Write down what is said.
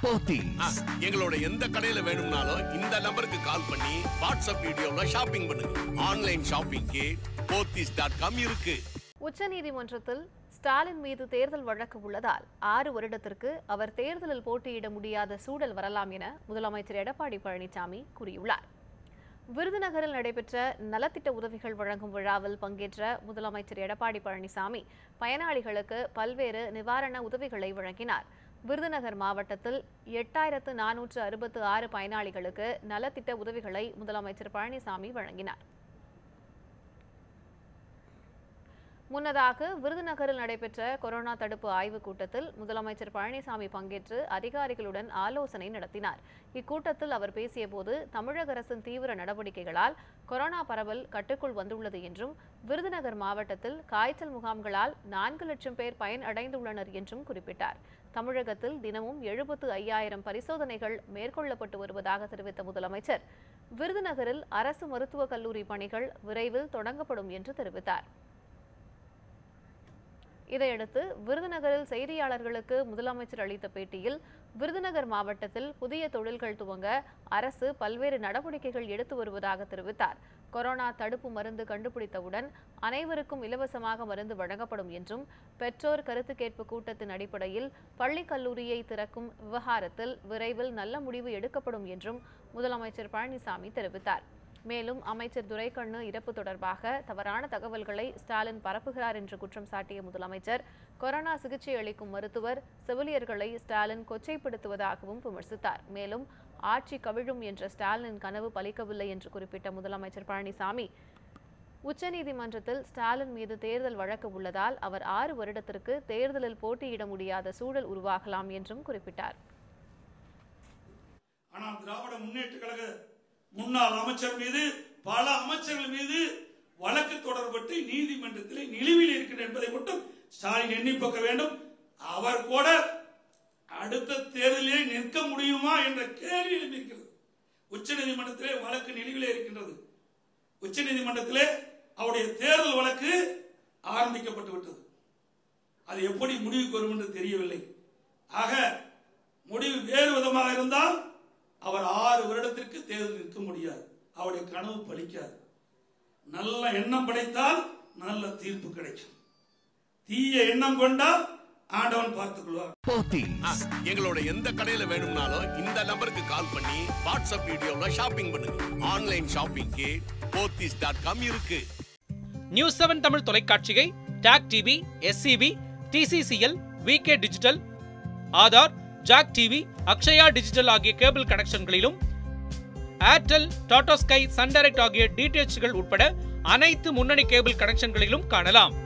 போத்தீஸ் எங்களோட எந்த கடையில வேணும்னாலும் இந்த நம்பருக்கு கால் பண்ணி வாட்ஸ்அப் வீடியோல ஷாப்பிங் பண்ணுங்க ஆன்லைன் ஷாப்பிங்க்கு போத்தீஸ் டாட் காம் இருக்கு உச்சநீதிமன்றத்தில் ஸ்டாலின் மீது தேர்தல் வழக்கு உள்ளதால் ஆறு வருடத்திற்கு அவர் தேர்தலில் போட்டியிட முடியாத சூழல் வரலாம் என முதலமைச்சர் எடப்பாடி பழனிசாமி கூறியுள்ளார் விருதுநகரில் நடைபெற்ற நலத்திட்ட உதவிகள் வழங்கும் விழாவில் பங்கேற்ற முதலமைச்சர் எடப்பாடி பழனிசாமி பயனாளிகளுக்கு பல்வேறு நிவாரண உதவிகளை வழங்கினார் விருதுநகர் மாவட்டத்தில் எட்டாயிரத்து நானூற்று அறுபத்து ஆறு பயனாளிகளுக்கு நலத்திட்ட உதவிகளை முதலமைச்சர் பழனிசாமி வழங்கினார் முன்னதாக விருதுநகரில் நடைபெற்ற கொரோனா தடுப்பு ஆய்வுக் கூட்டத்தில் முதலமைச்சர் பழனிசாமி பங்கேற்று அதிகாரிகளுடன் ஆலோசனை நடத்தினார் இக்கூட்டத்தில் அவர் பேசியபோது தமிழக அரசின் தீவிர நடவடிக்கைகளால் கொரோனா பரவல் கட்டுக்குள் வந்துள்ளது என்றும் விருதுநகர் மாவட்டத்தில் காய்ச்சல் முகாம்களால் நான்கு லட்சம் பேர் பயன் அடைந்துள்ளனர் என்றும் குறிப்பிட்டார் தமிழகத்தில் தினமும் எழுபத்து ஐயாயிரம் பரிசோதனைகள் மேற்கொள்ளப்பட்டு வருவதாக தெரிவித்த முதலமைச்சர் விருதுநகரில் அரசு மருத்துவக் கல்லூரி பணிகள் விரைவில் தொடங்கப்படும் என்று தெரிவித்தார் இதையடுத்து விருதுநகரில் செய்தியாளர்களுக்கு முதலமைச்சர் அளித்த பேட்டியில் விருதுநகர் மாவட்டத்தில் புதிய தொழில்கள் துவங்க அரசு பல்வேறு நடவடிக்கைகள் எடுத்து வருவதாக தெரிவித்தார் கொரோனா தடுப்பு மருந்து கண்டுபிடித்தவுடன் அனைவருக்கும் இலவசமாக மருந்து வழங்கப்படும் என்றும் பெற்றோர் கருத்து கேட்பு கூட்டத்தின் அடிப்படையில் பள்ளி கல்லூரியை திறக்கும் விவகாரத்தில் விரைவில் நல்ல முடிவு எடுக்கப்படும் என்றும் முதலமைச்சர் பழனிசாமி தெரிவித்தார் மேலும் அமைச்சர் துரைக்கண்ணு இறப்பு தொடர்பாக தவறான தகவல்களை ஸ்டாலின் பரப்புகிறார் என்று குற்றம் சாட்டிய முதலமைச்சர் கொரோனா சிகிச்சை அளிக்கும் மருத்துவர் செவிலியர்களை ஸ்டாலின் கொச்சைப்படுத்துவதாகவும் விமர்சித்தார் மேலும் ஆட்சி கவிழும் என்ற ஸ்டாலின் கனவு பலிக்கவில்லை என்று குறிப்பிட்ட முதலமைச்சர் பழனிசாமி உச்சநீதிமன்றத்தில் ஸ்டாலின் மீது தேர்தல் வழக்கு உள்ளதால் அவர் ஆறு வருடத்திற்கு தேர்தலில் போட்டியிட முடியாத சூழல் உருவாகலாம் என்றும் குறிப்பிட்டார் ஆனால் திராவிட முன்னேற்ற கழக முன்னாள் அமைச்சர் மீது பல அமைச்சர்கள் மீது வழக்கு தொடரப்பட்டு நீதிமன்றத்தில் நிலுவையில் இருக்கிறது என்பதை மட்டும் ஸ்டாலின் எண்ணி பார்க்க வேண்டும் அவர் கூட அடுத்த தேர்தலிலே நிற்க முடியுமா என்ற கேள்வி எழுந்திருக்கிறது உச்ச நீதிமன்றத்திலே வழக்கு நிலுவையிலே இருக்கின்றது உச்ச நீதிமன்றத்திலே அவருடைய தேர்தல் வழக்கு ஆரம்பிக்கப்பட்டு விட்டது அது எப்படி முடிவுக்கு வரும் என்று தெரியவில்லை ஆக முடிவு வேறு விதமாக இருந்தால் அவர் ஆறு வருடத்திற்கு தேர்தல் நிற்க முடியாது அவருடைய கனவு பலிக்காது நல்ல எண்ணம் படைத்தால் நல்ல தீர்ப்பு கிடைக்கும் தீய எண்ணம் கொண்டால் ஆண்டவன் பார்த்துக் கொள்வார் போத்தீஸ் எங்களோட எந்த கடையில வேணும்னாலும் இந்த நம்பருக்கு கால் பண்ணி வாட்ஸ்அப் வீடியோல ஷாப்பிங் பண்ணுங்க ஆன்லைன் ஷாப்பிங்க்கு போத்தீஸ் டாட் காம் இருக்கு நியூஸ் செவன் தமிழ் தொலைக்காட்சியை டாக் TV SCB TCCL VK digital Aadhaar Jack TV Akshaya digital ஆகிய கேபிள் கனெக்ஷன்களிலும் Airtel Tata Sky Sun Direct ஆகிய டிடிஎச்கள் உட்பட அனைத்து முன்னணி கேபிள் கனெக்ஷன்களிலும் காணலாம்